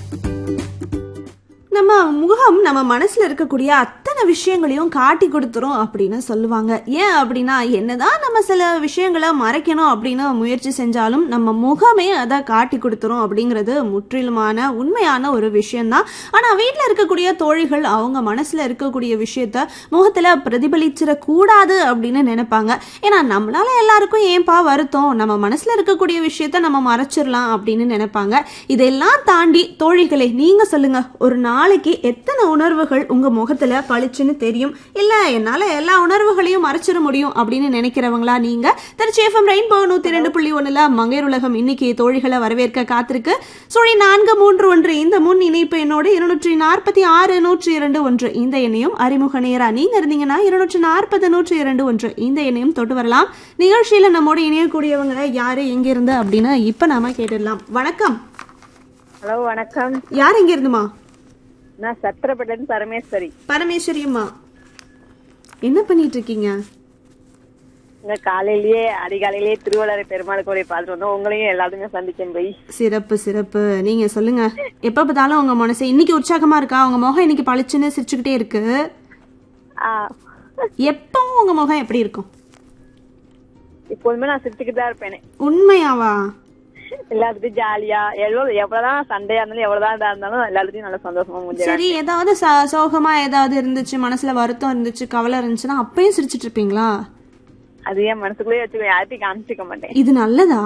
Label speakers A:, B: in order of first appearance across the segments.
A: நம்ம முகம் நம்ம மனசுல இருக்கக்கூடிய அத்தனை விஷயங்களையும் காட்டி கொடுத்துரும் அப்படின்னு சொல்லுவாங்க ஏன் அப்படின்னா என்னதான் நம்ம சில விஷயங்களை மறைக்கணும் அப்படின்னு முயற்சி செஞ்சாலும் நம்ம முகமே அதை காட்டி கொடுத்துரும் அப்படிங்கிறது முற்றிலுமான உண்மையான ஒரு விஷயம்தான் ஆனா வீட்டில் இருக்கக்கூடிய தோழிகள் அவங்க மனசுல இருக்கக்கூடிய விஷயத்த முகத்துல பிரதிபலிச்சிட கூடாது அப்படின்னு நினைப்பாங்க ஏன்னா நம்மளால எல்லாருக்கும் ஏன்பா வருத்தம் நம்ம மனசுல இருக்கக்கூடிய விஷயத்த நம்ம மறைச்சிடலாம் அப்படின்னு நினைப்பாங்க இதெல்லாம் தாண்டி தோழிகளே நீங்க சொல்லுங்க ஒரு நாளைக்கு எத்தனை உணர்வுகள் உங்க முகத்துல பளிச்சுன்னு தெரியும் இல்ல என்னால எல்லா உணர்வுகளையும் மறைச்சிட முடியும் அப்படின்னு நினைக்கிறவங்களா நீங்க திருச்சி எஃப்எம் ரெயின்போ நூத்தி ரெண்டு புள்ளி ஒண்ணுல மங்கையர் உலகம் இன்னைக்கு தோழிகளை வரவேற்க காத்திருக்கு சுழி நான்கு மூன்று ஒன்று இந்த முன் இணைப்பு என்னோட இருநூற்றி நாற்பத்தி ஆறு நூற்றி இரண்டு ஒன்று இந்த எண்ணையும் அறிமுக நேரா நீங்க இருந்தீங்கன்னா இருநூற்றி நாற்பது நூற்றி இரண்டு ஒன்று இந்த எண்ணையும் தொட்டு வரலாம் நிகழ்ச்சியில நம்மோட இணையக்கூடியவங்க யாரு எங்க இருந்து அப்படின்னு இப்ப நாம கேட்டுடலாம் வணக்கம்
B: ஹலோ வணக்கம்
A: யார் எங்க இருந்துமா
B: நான் சத்திரப்பட்டன் பரமேஸ்வரி
A: பரமேஸ்வரி அம்மா என்ன பண்ணிட்டு இருக்கீங்க
B: இங்க காலையிலேயே அதிகாலையிலேயே திருவள்ளுவர் பெருமாள் கோயிலை பார்த்துட்டு வந்தோம் உங்களையும் எல்லாருமே சந்திச்சேன் போய்
A: சிறப்பு சிறப்பு நீங்க சொல்லுங்க எப்ப பார்த்தாலும் உங்க மனசு இன்னைக்கு உற்சாகமா இருக்கா உங்க முகம் இன்னைக்கு பளிச்சுன்னு சிரிச்சுக்கிட்டே இருக்கு
B: ஆ,
A: எப்பவும் உங்க முகம் எப்படி இருக்கும்
B: எப்போதுமே நான் சிரிச்சுக்கிட்டு தான் இருப்பேனே
A: உண்மையாவா
B: எல்லாத்துக்கும் ஜாலியா எவ்வளவு எவ்வளவுதான் சண்டையா இருந்தாலும் எவ்வளவுதான் இதா இருந்தாலும் எல்லாத்துக்கும் நல்ல சந்தோஷமா முடிஞ்சு
A: சரி ஏதாவது ச- சோகமா ஏதாவது இருந்துச்சு மனசுல வருத்தம் இருந்துச்சு கவலை இருந்துச்சுன்னா அப்பயும் சிரிச்சிட்டு இருப்பீங்களா
B: அது என் மனசுக்குள்ளேயே வச்சுக்கோ யார்ட்டையும் காமிச்சிக்க மாட்டேன்
A: இது நல்லதா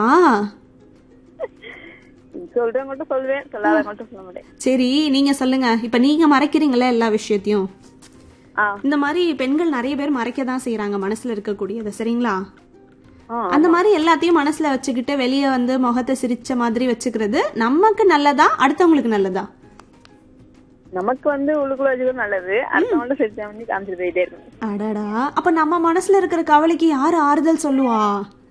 B: சொல்றேன் மட்டும் சொல்லுவேன் சொல்லாத மட்டும் சொல்ல மாட்டேன்
A: சரி நீங்க சொல்லுங்க இப்ப நீங்க மறைக்கிறீங்களே எல்லா விஷயத்தையும்
B: ஆ
A: இந்த மாதிரி பெண்கள் நிறைய பேர் மறைக்க தான் செய்யறாங்க மனசுல இருக்கக்கூடியதை சரிங்களா
B: ஆ.
A: அந்த மாதிரி எல்லாத்தையும் மனசுல வச்சுக்கிட்டு வெளியே வந்து முகத்தை சிரிச்ச மாதிரி வச்சுக்கிறது நமக்கு நல்லதா அடுத்தவங்களுக்கு நல்லதா
B: நமக்கு வந்து உள்ளுக்குள்ள வச்சுக்கிறது நல்லது அடுத்தவங்கள்ட்ட சிரிச்சா வந்து காமிச்சிட்டு போயிட்டே இருக்கணும்
A: அடடா அப்ப நம்ம மனசுல இருக்கிற கவலைக்கு யாரு ஆறுதல் சொல்லுவா